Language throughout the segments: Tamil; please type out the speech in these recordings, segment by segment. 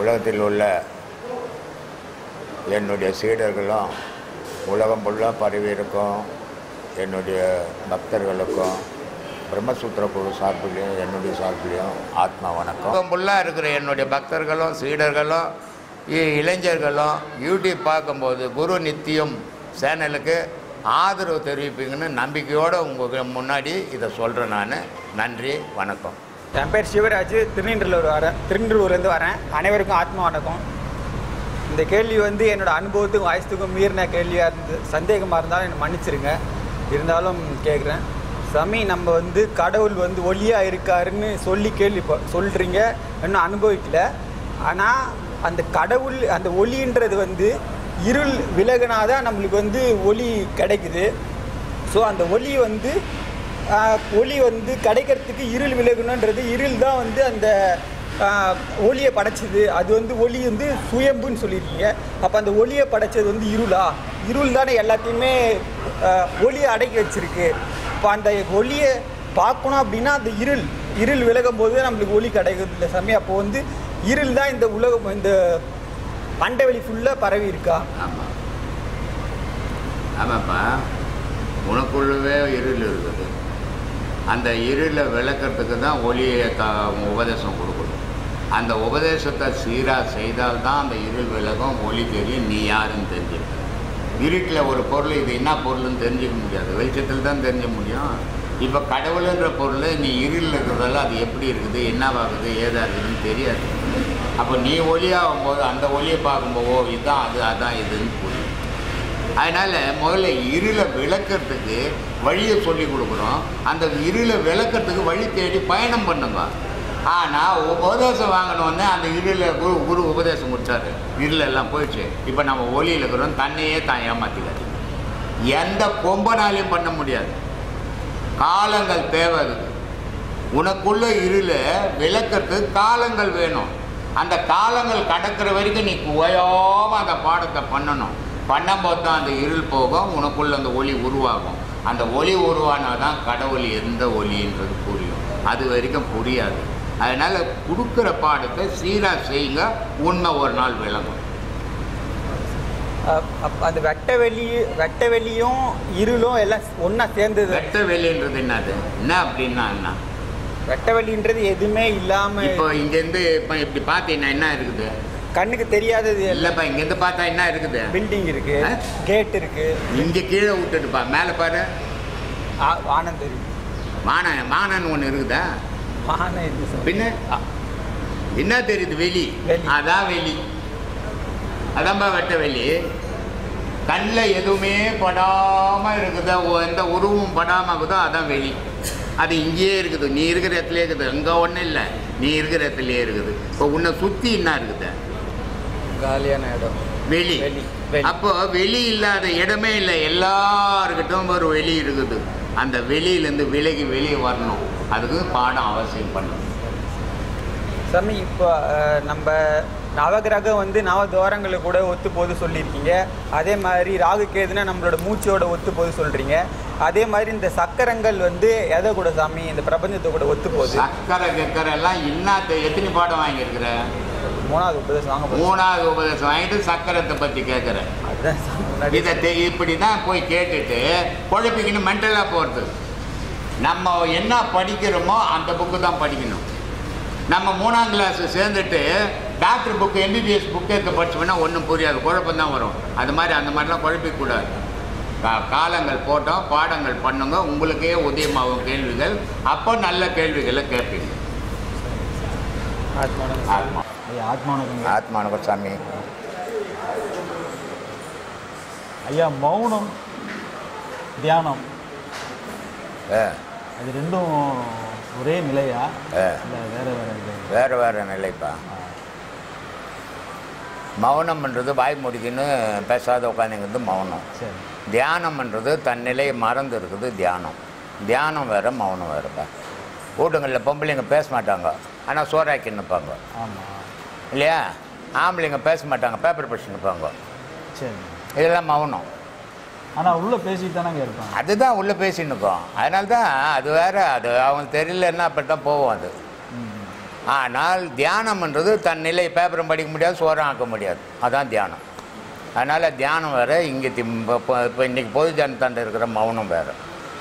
உலகத்தில் உள்ள என்னுடைய சீடர்களும் உலகம் ஃபுல்லாக பரவி இருக்கும் என்னுடைய பக்தர்களுக்கும் பிரம்மசூத்திர குழு சார்பிலையும் என்னுடைய சார்பிலையும் ஆத்மா வணக்கம் உலகம் ஃபுல்லாக இருக்கிற என்னுடைய பக்தர்களும் சீடர்களும் இ- இளைஞர்களும் யூடியூப் பார்க்கும்போது குரு நித்தியம் சேனலுக்கு ஆதரவு தெரிவிப்பீங்கன்னு நம்பிக்கையோடு உங்கள் முன்னாடி இதை சொல்கிறேன் நான் நன்றி வணக்கம் என் பேர் சிவராஜ் திருநீன்றலூர் வரேன் திருநீன்றலூர்லேருந்து வரேன் அனைவருக்கும் ஆத்மா வணக்கம் இந்த கேள்வி வந்து என்னோட அனுபவத்துக்கும் வயசுக்கும் மீறின கேள்வியாக இருந்து சந்தேகமாக இருந்தாலும் என்னை மன்னிச்சிருங்க இருந்தாலும் கேட்குறேன் சாமி நம்ம வந்து கடவுள் வந்து ஒளியாக இருக்காருன்னு சொல்லி கேள்வி சொல்கிறீங்க இன்னும் அனுபவிக்கல ஆனால் அந்த கடவுள் அந்த ஒளின்றது வந்து இருள் விலகினாதான் நம்மளுக்கு வந்து ஒளி கிடைக்குது ஸோ அந்த ஒளி வந்து ஆஹ், ஒளி வந்து கிடைக்கிறதுக்கு இருள் விலகணுன்றது இருள் தான் வந்து அந்த ஆஹ், ஒளியை படைச்சது அது வந்து ஒளி வந்து சுயம்புன்னு சொல்லியிருக்கீங்க அப்போ அந்த ஒளியை படைச்சது வந்து இருளா இருள் தானே எல்லாத்தையுமே ஆஹ், ஒளியை அடக்கி வச்சிருக்கு இப்போ அந்த ஒளியை பார்க்கணும் அப்படின்னா அந்த இருள் இருள் விலகும் போது நம்மளுக்கு ஒளி கிடைக்குது இல்லை சாமி அப்போ வந்து இருள் தான் இந்த உலகம் இந்த மண்டவெளி ஃபுல்லாக பரவி இருக்கா ஆமாம் ஆமாப்பா உனக்குள்ளவே இருள் இருக்குது அந்த இருளை விளக்கறதுக்கு தான் ஒளியை க உபதேசம் கொடுக்கணும் அந்த உபதேசத்தை சீராக செய்தால்தான் அந்த இருள் விலகும் ஒளி தெரியும் நீ யாருன்னு தெரிஞ்சுக்க இருட்டில் ஒரு பொருள் இது என்ன பொருள்னு தெரிஞ்சுக்க முடியாது வெளிச்சத்தில் தான் தெரிஞ்ச முடியும் இப்போ கடவுளுன்ற பொருள் நீ இருளில் இருக்கிறதால அது எப்படி இருக்குது என்னவாகுது ஏதா இருக்குதுன்னு தெரியாது அப்போ நீ ஒளியாகும் போது அந்த ஒளியை பார்க்கும்போது ஓ இதுதான் அது அதான் இதுன்னு புரியும் அதனால் முதல்ல இருளை விளக்கறதுக்கு வழியை சொல்லி கொடுக்குறோம் அந்த இருளை விளக்கறதுக்கு வழி தேடி பயணம் பண்ணுங்க ஆனால் உபதேசம் வாங்கினோடனே அந்த இருளை குரு குரு உபதேசம் முடிச்சாரு இருள் எல்லாம் போயிடுச்சு இப்போ நம்ம ஒளியில் இருக்கிறோம் தன்னையே தான் ஏமாற்றிக்காது எந்த கொம்பனாலையும் பண்ண முடியாது காலங்கள் தேவை அதுக்கு உனக்குள்ள இருளை விளக்கறதுக்கு காலங்கள் வேணும் அந்த காலங்கள் கடக்கிற வரைக்கும் நீ ஓயாம அந்த பாடத்தை பண்ணணும் பண்ணும்போது தான் அந்த இருள் போகும் உனக்குள்ள அந்த ஒளி உருவாகும் அந்த ஒளி உருவானால் தான் கடவுள் எந்த ஒளின்றது புரியும் அது வரைக்கும் புரியாது அதனால் கொடுக்குற பாடத்தை சீராக செய்யுங்க உண்மை ஒரு நாள் விளங்கும் அப்- அப்ப அந்த வெட்ட வெளி வெட்ட வெளியும் இருளும் எல்லாம் ஒன்றா சேர்ந்தது வெட்ட வெளின்றது என்னது என்ன அப்படின்னா என்ன வெட்ட வெளின்றது எதுவுமே இல்லாம இப்போ இங்கேருந்து இப்போ இப்படி பார்த்தீங்கன்னா என்ன இருக்குது கண்ணுக்கு தெரியாதது எல்லாம் இல்லைப்பா இங்கேருந்து பார்த்தா என்ன இருக்குது பில்டிங் இருக்கு ஆ? கேட் இருக்கு இங்கே கீழே விட்டுட்டுப்பா மேலே பாரு ஆ- வானம் தெரியும் மான மானன்னு ஒன்று இருக்குதா வானம் இது சார். பின்ன ஆ, என்ன தெரியுது வெளி வெளி. அதான் வெளி அதான்பா வெட்ட வெளி கண்ணில் எதுவுமே படாமல் இருக்குதோ ஒ- எந்த உருவம் படாமல் இருக்குதோ அதான் வெளி அது இங்கேயே இருக்குது நீ இருக்கிற இடத்துலயே இருக்குது அங்கே ஒன்றும் இல்லை நீ இருக்கிற இடத்துலயே இருக்குது இப்போ உன்னை சுற்றி என்ன இருக்குது காலியான இடம் வெளி வெளி, வெளி. அப்போ வெளி இல்லாத இடமே இல்லை எல்லாருக்கிட்டும் ஒரு வெளி இருக்குது அந்த வெளியிலேருந்து விலகி வெளியே வரணும் அதுக்கு பாடம் அவசியம் பண்ணணும் சாமி இப்போ அஹ், நம்ம நவகிரகம் வந்து நவதோரங்களை கூட ஒத்து போது சொல்லியிருக்கீங்க அதே மாதிரி ராகு கேதுனா நம்மளோட மூச்சோட ஒத்து போது சொல்றீங்க அதே மாதிரி இந்த சக்கரங்கள் வந்து எதை கூட சாமி இந்த பிரபஞ்சத்தை கூட ஒத்து போகுது சக்கரை கக்கரை எல்லாம் இன்னாத்த எத்தனை பாடம் வாங்கியிருக்கிற மூணாவது உபதேசம் வாங்க போகுது மூணாவது உபதேசம் வாங்கிட்டு சக்கரத்தை பற்றி கேட்குறேன் அதுதான் சாமி முன்னாடி இதை தெ- இப்படி தான் போய் கேட்டுட்டு குழப்பிக்கின்னு மென்டலாக போகிறது நம்ம என்ன படிக்கிறோமோ அந்த புக்கு தான் படிக்கணும் நம்ம மூணாம் கிளாஸ் சேர்ந்துட்டு டாக்டர் புக்கு எம்பிபிஎஸ் புக்கு எடுத்து படிச்சோம்னா ஒன்றும் புரியாது குழப்பம் தான் வரும் அது மாதிரி அந்த மாதிரிலாம் குழப்பிக்கூடாது கா- காலங்கள் போட்டோம் பாடங்கள் பண்ணுங்க உங்களுக்கே உதயமாகும் கேள்விகள் அப்போ நல்ல கேள்விகளை கேட்பீங்க ஆத்மானம் ஆத்மா ஐயா ஆத்மானகங்க ஆத்மானுக சாமி ஐயா மௌனம் தியானம் ஆ அது ரெண்டும் ஒரே நிலையா ஆ இல்லை வேற வேற நிலை வேறு வேறு நிலைப்பா மௌனம்ன்றது வாய் முடிக்குன்னு பேசாத உட்காந்துங்கிறது மௌனம் சரி தியானம்ன்றது தன் நிலையை மறந்து இருக்குது தியானம் தியானம் வேறு மௌனம் வேறுப்பா வீட்டுங்களில் பொம்பளைங்க பேச மாட்டாங்க ஆனால் சோறாக்கி நிற்பாங்க ஆமாம் இல்லையா ஆம்பளைங்க பேச மாட்டாங்க பேப்பர் படிச்சு நிற்பாங்க சரி இதெல்லாம் மௌனம் ஆனால் உள்ளே பேசிட்டு தானங்க இருப்பாங்க அதுதான் உள்ளே பேசின்னு இருக்கோம் அதனால தான் அது வேற அது அவங்க தெரியலன்னா அப்படி தான் போவோம் அது ம் ஆனால் தியானம்ன்றது தன் நிலை பேப்பரும் படிக்க முடியாது சோறம் ஆக்க முடியாது அதான் தியானம் அதனால் தியானம் வேறு இங்கே இப்போ இன்றைக்கி பொது ஜனத்தாண்ட இருக்கிற மௌனம் வேறு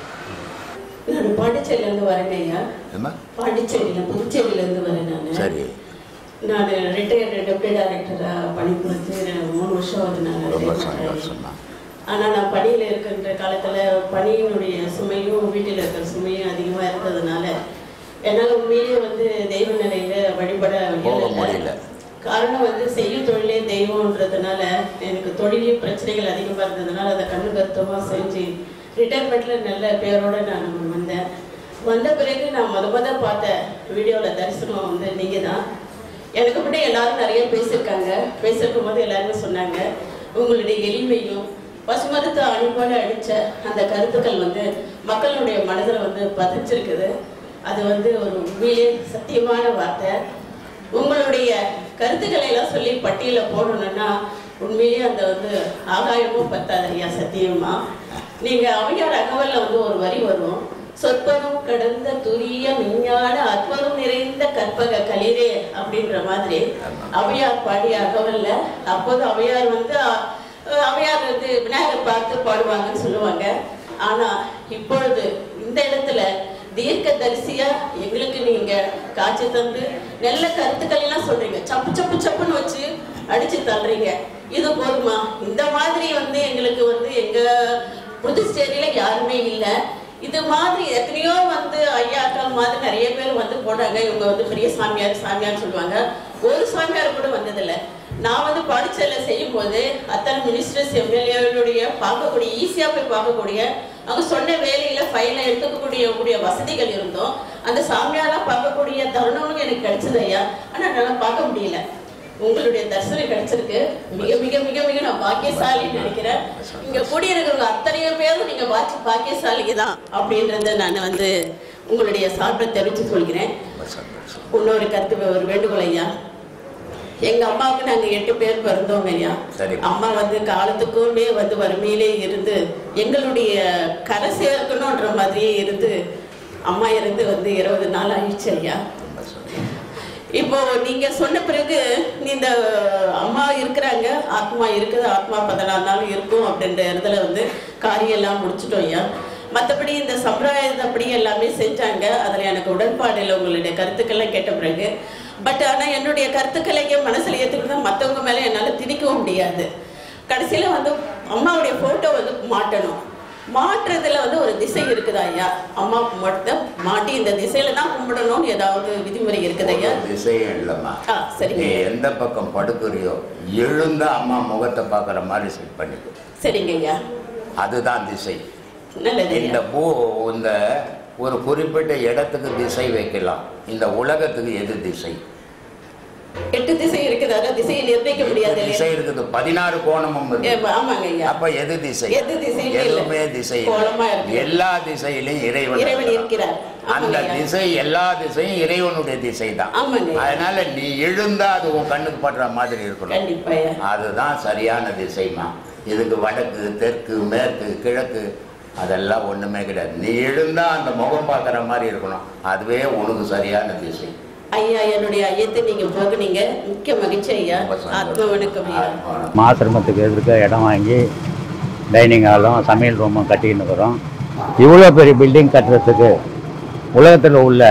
நான் பாண்டிச்சேரியிலேருந்து வரேங்க ஐயா ஏம்மா பாண்டிச்சேரியில் புதுச்சேரியிலேருந்து வரேன் நான் சரி நான் ரிட்டையர்டு டெப்டி டைரக்டராக பணிபுரிஞ்சு மூணு வருஷம் ஆகுது நான் ரொம்ப retire ஆகி. சந்தோஷம்மா ஆனால் நான் பணியில் இருக்கின்ற காலத்தில் பணியினுடைய சுமையும் வீட்டில் இருக்கிற சுமையும் அதிகமாக இருந்ததுனால என்னால் உண்மையிலேயே வந்து தெய்வ நிலையில் வழிபட போக இயலல. முடியல. காரணம் வந்து செய்யும் தொழிலே தெய்வம்ன்றதுனால எனக்கு தொழிலே பிரச்சனைகள் அதிகமாக இருந்ததுனால அதை கண்ணு கருத்தமாக செஞ்சு ரிட்டையர்மெண்ட்டில் நல்ல பேரோட நான் வந்தேன் வந்த பிறகு நான் முத முத பார்த்த வீடியோவில் தரிசனம் வந்து நீங்கள் தான் எனக்கு முன்னாடி எல்லாரும் நிறைய பேசியிருக்காங்க பேசியிருக்கும் போது எல்லாருமே சொன்னாங்க உங்களுடைய எளிமையும் பசுமரத்து அணிபாடு அடித்த அந்த கருத்துக்கள் வந்து மக்களுடைய மனதில் வந்து பதிச்சிருக்குது அது வந்து ஒரு உண்மையிலே சத்தியமான வார்த்தை உங்களுடைய கருத்துக்களை எல்லாம் சொல்லி பட்டியல போடணும்னா உண்மையிலேயே அந்த வந்து ஆகாயமும் பத்தாது ஐயா சத்தியமா நீங்க அவையார் அகவல்ல வந்து ஒரு வரி வரும் சொற்பதம் கடந்த துரிய விஞ்ஞான அற்புதம் நிறைந்த கற்பக களிரே அப்படின்ற மாதிரி அவையார் பாடிய அகவல்ல அப்போது அவையார் வந்து அஹ், அவையார் வந்து விநாயகர் பார்த்து பாடுவாங்கன்னு சொல்லுவாங்க ஆனா இப்பொழுது இந்த இடத்துல தீர்க்க தரிசியா எங்களுக்கு நீங்க காட்சி தந்து நல்ல கருத்துக்கள் எல்லாம் சொல்றீங்க சப்பு சப்பு சப்புன்னு வச்சு அடிச்சு தள்ளுறீங்க இது போதுமா இந்த மாதிரி வந்து எங்களுக்கு வந்து எங்க புதுச்சேரியில யாருமே இல்லை இது மாதிரி எத்தனையோ வந்து ஐயாக்கள் மாதிரி நிறைய பேர் வந்து போனாங்க இவங்க வந்து பெரிய சாமியார் சாமியார் சொல்லுவாங்க ஒரு சாமியார் கூட வந்ததில்லை நான் வந்து பாண்டிச்சேரியில் செய்யும் போது அத்தனை மினிஸ்டர்ஸ் எம்எல்ஏகளுடைய பார்க்கக்கூடிய ஈஸியாக போய் பார்க்கக்கூடிய அவங்க சொன்ன வேலையில ஃபைலை எடுத்துக்கக்கூடிய கூடிய வசதிகள் இருந்தோம் அந்த சாமியாரெல்லாம் பார்க்கக்கூடிய தருணம்னு எனக்கு கிடைச்சது ஐயா ஆனால் என்னால் பார்க்க முடியல உங்களுடைய தரிசனம் கிடைச்சிருக்கு மிக மிக மிக மிக நான் பாக்கியசாலின்னு நினைக்கிறேன் இங்க கூடியிருக்கிறவங்க அத்தனையோ பேரும் நீங்க பாக்கி பாக்கியசாலிங்க தான் அப்படின்றத நான் வந்து உங்களுடைய சார்பை தெரிவித்துக் கொள்கிறேன் ரொம்ப சந்தோஷம் இன்னொரு கருத்து ஒரு வேண்டுகோள் ஐயா எங்க அம்மாவுக்கு நாங்க எட்டு பேர் பிறந்தோங்க ஐயா சரி. அம்மா வந்து காலத்துக்குமே வந்து வறுமையிலே இருந்து எங்களுடைய கரை சேர்க்கணுன்ற மாதிரியே இருந்து அம்மா இருந்து வந்து இருபது நாள் ஆயிடுச்சு ஐயா ரொம்ப சந்தோஷம் இப்போ நீங்க சொன்ன பிறகு இந்த அம்மா இருக்கிறாங்க ஆத்மா இருக்குது ஆத்மா பதினாறு நாள் இருக்கும் அப்படின்ற இடத்துல வந்து காரியம் எல்லாம் முடிச்சிட்டோம் ஐயா மற்றபடி இந்த சம்பிரதாயத்தப்படி எல்லாமே செஞ்சாங்க அதில் எனக்கு உடன்பாடு இல்லை உங்களுடைய கருத்துக்கள்லாம் கேட்ட பிறகு பட் ஆனால் என்னுடைய கருத்துக்களையும் மனசில் ஏற்றுக்கிட்டு தான் மற்றவங்க மேலே என்னால் திணிக்கவும் முடியாது கடைசியில் வந்து அம்மாவுடைய ஃபோட்டோ வந்து மாட்டணும் மாற்றுறதுல வந்து ஒரு திசை இருக்குதா ஐயா அம்மா மட்டும் மாட்டி இந்த திசையில தான் கும்பிடணும்னு ஏதாவது விதிமுறை இருக்குதா ஐயா திசையும் இல்லைம்மா ஆ சரிங்க நீ ஐயா. எந்த பக்கம் படுக்கிறியோ எழுந்து அம்மா முகத்தை பார்க்குற மாதிரி செட் பண்ணிக்கோ சரிங்க ஐயா அதுதான் திசை நல்லது இந்த ஐயா பூ இந்த ஒரு குறிப்பிட்ட இடத்துக்கு திசை வைக்கலாம் இந்த உலகத்துக்கு எது திசை எட்டு திசை இருக்குது அதான் திசையை நிர்ணயிக்க முடியாது திசை இல்லையா இருக்குது பதினாறு கோணமும் ஏ, இருக்கு ஆமாங்க ஐயா அப்ப எது திசை எது திசையுமே இல்லை. எதுவுமே திசை இல்லை. கோலமா இருக்கு. எல்லா திசையிலும் இறைவன் இறைவன் இருக்கிறான். இருக்கிறார் அந்த ஆமாங்க ஐயா. திசை எல்லா திசையும் இறைவனுடைய திசை தான் ஆமாங்க ஐயா. அதனால நீ எழுந்தா அது உன் கண்ணுக்கு படுற மாதிரி இருக்கணும் கண்டிப்பா ஐயா அதுதான் சரியான திசைமா இதுக்கு வடக்கு தெற்கு மேற்கு கிழக்கு அதெல்லாம் ஒண்ணுமே கிடையாது நீ எழுந்தா அந்த முகம் பார்க்குற மாதிரி இருக்கணும் அதுவே உனக்கு சரியான திசை ஐயா என்னுடைய ஐயத்தை நீங்க போக்குனீங்க மிக்க மகிழ்ச்சி ஐயா ரொம்ப சந்தோஷம். ஆத்ம வணக்கம் ஐயா ஆத்மா வணக்கம். ஆசிரமத்துக்கு எதிர்க்க இடம் வாங்கி டைனிங் ஹாலும் சமையல் ரூமும் கட்டிக்கின்னு இருக்கிறோம் இவ்வளோ பெரிய பில்டிங் கட்டுறதுக்கு உலகத்தில் உள்ள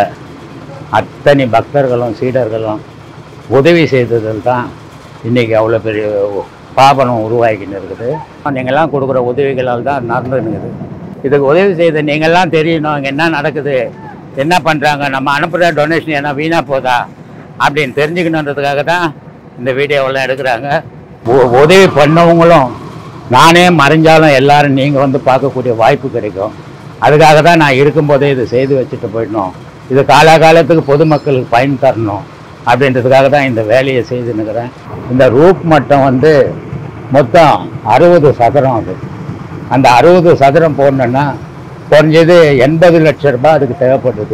அத்தனை பக்தர்களும் சீடர்களும் உதவி செய்ததில் தான் இன்றைக்கி அவ்வளோ பெரிய பாபனம் உருவாகிக்கின்னு இருக்குது நீங்கள்லாம் கொடுக்குற உதவிகளால் தான் நடந்துன்னு இருக்குது இதுக்கு உதவி செய்த நீங்கள்லாம் தெரியணும் இங்கே என்ன நடக்குது என்ன பண்ணுறாங்க நம்ம அனுப்புகிற டொனேஷன் என்ன வீணாக போதா அப்படின்னு தெரிஞ்சுக்கணுன்றதுக்காக தான் இந்த வீடியோவெல்லாம் எடுக்கிறாங்க உ- உதவி பண்ணவங்களும் நானே மறைஞ்சாலும் எல்லாரும் நீங்கள் வந்து பார்க்கக்கூடிய வாய்ப்பு கிடைக்கும் அதுக்காக தான் நான் இருக்கும்போதே இது செய்து வச்சுட்டு போயிடணும் இது காலாகாலத்துக்கு பொதுமக்களுக்கு பயன் தரணும் அப்படின்றதுக்காக தான் இந்த வேலையை செய்துன்னுக்கிறேன் இந்த ரூப் மட்டம் வந்து மொத்தம் அறுபது சதுரம் அது அந்த அறுபது சதுரம் போடணுன்னா குறைஞ்சது எண்பது லட்ச ரூபாய் அதுக்கு தேவைப்படுது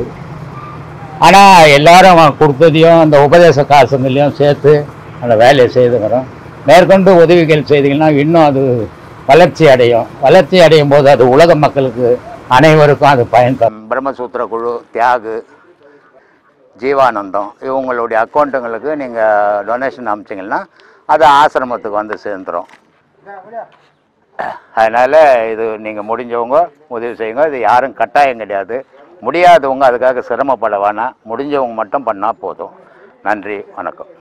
ஆனால் எல்லாரும் கொடுத்ததையும் அந்த உபதேச காசுங்களையும் சேர்த்து அந்த வேலையை செய்துக்கிறோம் மேற்கொண்டு உதவிகள் செய்தீங்கன்னா இன்னும் அது வளர்ச்சி அடையும் வளர்ச்சி அடையும் போது அது உலக மக்களுக்கு அனைவருக்கும் அது பயன் தரும் பிரம்மசூத்திர குழு தியாகு ஜீவானந்தம் இவங்களுடைய அக்கௌண்ட்டுங்களுக்கு நீங்கள் டொனேஷன் அனுப்பிச்சிங்கன்னா அது ஆசிரமத்துக்கு வந்து சேர்ந்துரும் அதனால் இது நீங்கள் முடிஞ்சவங்க உதவி செய்யுங்க இது யாரும் கட்டாயம் கிடையாது முடியாதவங்க அதுக்காக சிரமப்பட வேணாம் முடிஞ்சவங்க மட்டும் பண்ணால் போதும் நன்றி வணக்கம்